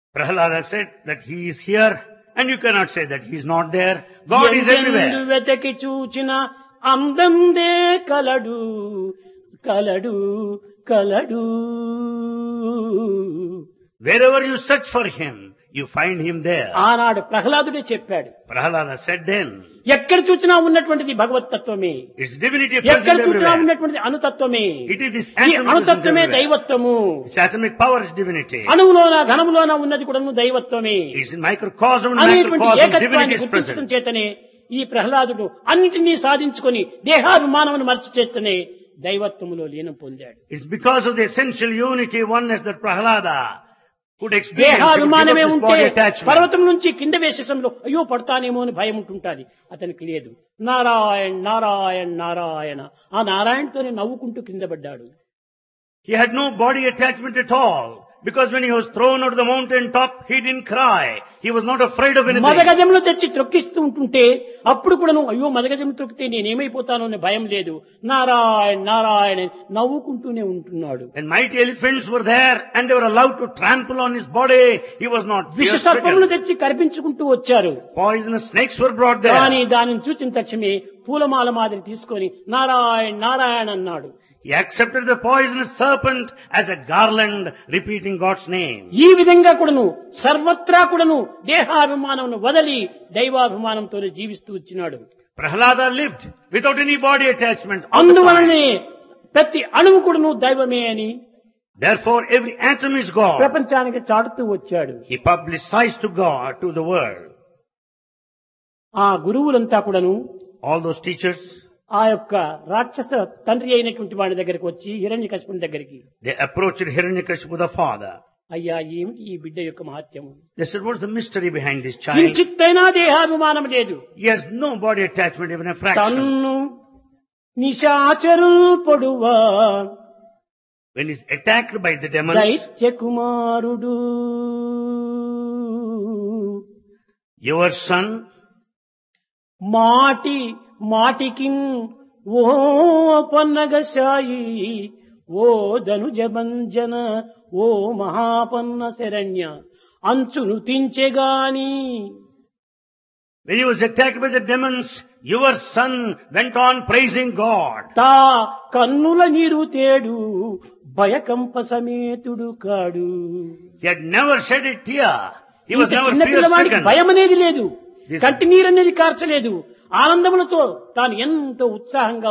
Prahlada said that he is here and you cannot say that he is not there. God is ఎందెందు everywhere. వెతకి చూచిన అందందే కలడు కలడు కలడు Wherever you search for him, you find him there. ఆనాడు ప్రహ్లాదుడే చెప్పాడు Prahlada said then, ఎక్కడ చూసినా ఉన్నటువంటిది భగవతత్వమే it's divinity ఎక్కడ present చూసినా everywhere. ఉన్నటువంటిది అనుతత్వమే It is this ఈ atom present అణుతత్వమే everywhere. దైవత్వము This atomic power is divinity. అణువులోన ఘనములోన ఉన్నది కూడా దైవత్వమే It's in microcosm and అనేటువంటి macrocosm. Divinity ఏకత్వాన్ని is గుర్తించడం present. చేతనే ఈ ప్రహ్లాదుడు అన్నిటినీ సాధించుకొని దేహాభిమానమును మర్చి చేతనే దైవత్వములో లీనం పొందాడు It's because of the essential unity, oneness that Prahlada could experience. He could give up దేహాభిమానమే his ఉంటే body attachment. పర్వతం నుంచి కింద వేసే సమయంలో అయ్యో పడతానేమో అని భయం ఉంటుంటాది అతనికి లేదు నారాయణ్ నారాయణ్ నారాయణ ఆ నారాయణతోనే నవ్వుకుంటూ కింద పడ్డాడు He had no body attachment at all. Because when he was thrown out of the mountain top, he didn't cry. He was not afraid of anything. మదగజంలో తెచ్చి త్రొక్కిస్తూ ఉంటుంటే అప్పుడు కూడా నువ్వు అయ్యో మదగజం త్రొక్కితే నేనేమైపోతాను అనే భయం లేదు నారాయణ్ నారాయణ అని నవ్వుకుంటూనే ఉంటున్నాడు When mighty elephants were there and they were allowed to trample on his body, he was not విష fear సర్పములు stricken. తెచ్చి కనిపించుకుంటూ వచ్చారు Poisonous snakes were brought కానీ there. దానిని చూసిన తక్షణమే పూలమాల మాదిరి తీసుకొని నారాయణ్ నారాయణ అన్నాడు He accepted the poisonous serpent as a garland, repeating God's name. ఈ విధంగా కూడాను సర్వత్రా కూడాను దేహాభిమానమును వదలి దైవాభిమానంతోనే జీవిస్తూ వచ్చినాడు Prahlada lived without any body attachment. all the time. అందువలనే ప్రతి అణువు కూడాను దైవమే అని Therefore, every atom is God. ప్రపంచానికి చాటుతూ వచ్చాడు He publicized to God, to the world. ఆ గురువులంతా కూడాను All those teachers, ఆ యొక్క రాక్షస తండ్రి అయినటువంటి వాడి దగ్గరికి వచ్చి హిరణ్య దగ్గరికి they approached Hiranyakashipu the father. అయ్యా ఏమిటి ఈ బిడ్డ యొక్క మహత్యము They said, what's the mystery behind this child? కించిత్తైనా దేహాభిమానం లేదు He has no body attachment, even a fraction. తన్ను నిశాచరు పొడువా When he's attacked by the demons, దైత్య కుమారుడు your son, మాటి మాటికి ఓ పన్నగశాయి ఓ ధనుజభంజన ఓ మహాపన్న Saranya అంచును తించెగాని when he was attacked by the demons, your son went on praising God. తా కన్నుల నీరు తేడు భయకంప సమేతుడు కాడు He had never shed a tear. He was ఇంత never చిన్న fear పిల్లవాడికి stricken. భయం అనేది లేదు This- కంటి నీరు అనేది కార్చలేదు ఆనందములతో తాను ఎంతో ఉత్సాహంగా